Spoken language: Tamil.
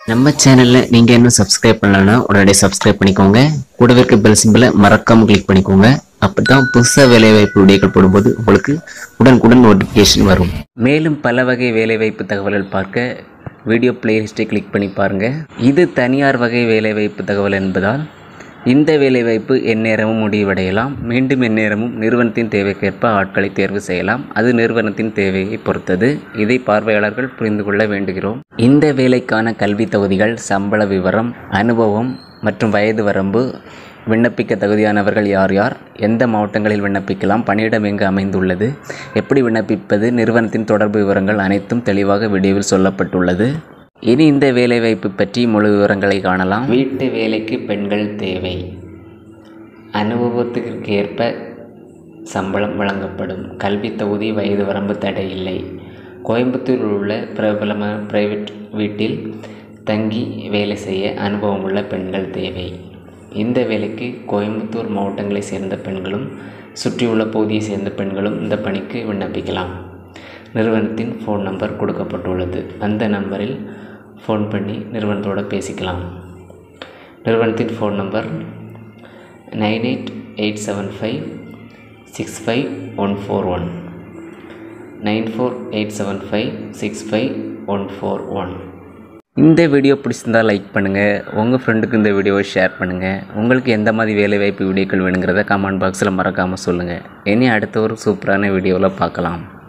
நம்ம சேனலில் நீங்கள் இன்னும் சப்ஸ்கிரைப் பண்ணலன்னா உடனடியாக சப்ஸ்கிரைப் பண்ணிக்கோங்க கூடவே இருக்க பெல் சிம்பிளை மறக்காமல் கிளிக் பண்ணிக்கோங்க அப்போ தான் புதுசாக வேலைவாய்ப்பு வீடியோக்கள் போடும்போது உங்களுக்கு உடனுக்குடன் நோட்டிஃபிகேஷன் வரும் மேலும் பல வகை வேலைவாய்ப்பு தகவல்கள் பார்க்க வீடியோ பிளேலிஸ்ட்டை கிளிக் பண்ணி பாருங்கள் இது தனியார் வகை வேலைவாய்ப்பு தகவல் என்பதால் இந்த வேலைவாய்ப்பு எந்நேரமும் முடிவடையலாம் மீண்டும் எந்நேரமும் நிறுவனத்தின் தேவைக்கேற்ப ஆட்களை தேர்வு செய்யலாம் அது நிறுவனத்தின் தேவையை பொறுத்தது இதை பார்வையாளர்கள் புரிந்து கொள்ள வேண்டுகிறோம் இந்த வேலைக்கான கல்வி தகுதிகள் சம்பள விவரம் அனுபவம் மற்றும் வயது வரம்பு விண்ணப்பிக்க தகுதியானவர்கள் யார் யார் எந்த மாவட்டங்களில் விண்ணப்பிக்கலாம் பணியிடம் எங்கு அமைந்துள்ளது எப்படி விண்ணப்பிப்பது நிறுவனத்தின் தொடர்பு விவரங்கள் அனைத்தும் தெளிவாக வீடியோவில் சொல்லப்பட்டுள்ளது இனி இந்த வேலைவாய்ப்பு பற்றி முழு விவரங்களை காணலாம் வீட்டு வேலைக்கு பெண்கள் தேவை அனுபவத்துக்கு ஏற்ப சம்பளம் வழங்கப்படும் கல்வி தொகுதி வயது வரம்பு தடை இல்லை கோயம்புத்தூரில் உள்ள பிரபலமான பிரைவேட் வீட்டில் தங்கி வேலை செய்ய அனுபவம் உள்ள பெண்கள் தேவை இந்த வேலைக்கு கோயம்புத்தூர் மாவட்டங்களைச் சேர்ந்த பெண்களும் சுற்றியுள்ள பகுதியை சேர்ந்த பெண்களும் இந்த பணிக்கு விண்ணப்பிக்கலாம் நிறுவனத்தின் ஃபோன் நம்பர் கொடுக்கப்பட்டுள்ளது அந்த நம்பரில் ஃபோன் பண்ணி நிறுவனத்தோடு பேசிக்கலாம் நிறுவனத்தின் phone number nine eight eight seven five six five one four one nine four eight seven five six five one four one இந்த வீடியோ பிடிச்சிருந்தால் லைக் பண்ணுங்கள் உங்கள் ஃப்ரெண்டுக்கு இந்த வீடியோவை ஷேர் பண்ணுங்கள் உங்களுக்கு எந்த மாதிரி வேலைவாய்ப்பு வீடியோக்கள் வேணுங்கிறத கமெண்ட் பாக்ஸில் மறக்காமல் சொல்லுங்கள் இனி அடுத்த ஒரு சூப்பரான வீடியோவில் பார்க்கலாம்